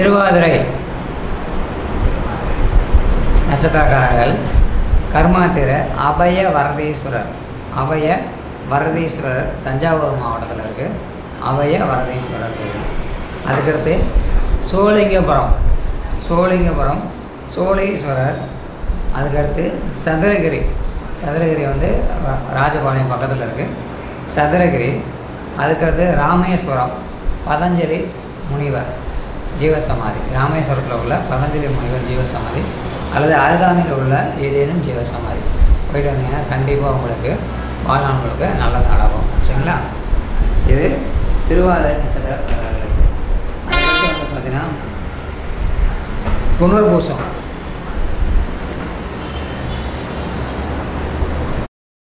திருவாதிரை நட்சத்திரக்காரர்கள் கர்மாத்திர அபய வரதீஸ்வரர் அபய வரதீஸ்வரர் தஞ்சாவூர் மாவட்டத்தில் இருக்குது அபய வரதீஸ்வரர் கோயில் அதுக்கடுத்து சோழிங்கபுரம் சோழிங்கபுரம் சோழீஸ்வரர் அதுக்கடுத்து சதுரகிரி சதுரகிரி வந்து ரா- ராஜபாளையம் பக்கத்தில் இருக்குது சதுரகிரி அதுக்கடுத்து ராமேஸ்வரம் பதஞ்சலி முனிவர் ஜீவசமாதி ராமேஸ்வரத்தில் உள்ள பதஞ்சலி முனிவர் ஜீவசமாதி அல்லது அருகாமையில் உள்ள ஏதேனும் ஜீவசமாதி போயிட்டு வந்தீங்கன்னா கண்டிப்பாக உங்களுக்கு வாழ்நாள் உங்களுக்கு நல்லது நடக்கும் சரிங்களா இது திருவாதிரை நட்சத்திர அதுக்கடுத்து வந்து பார்த்தீங்கன்னா புனர்பூசம்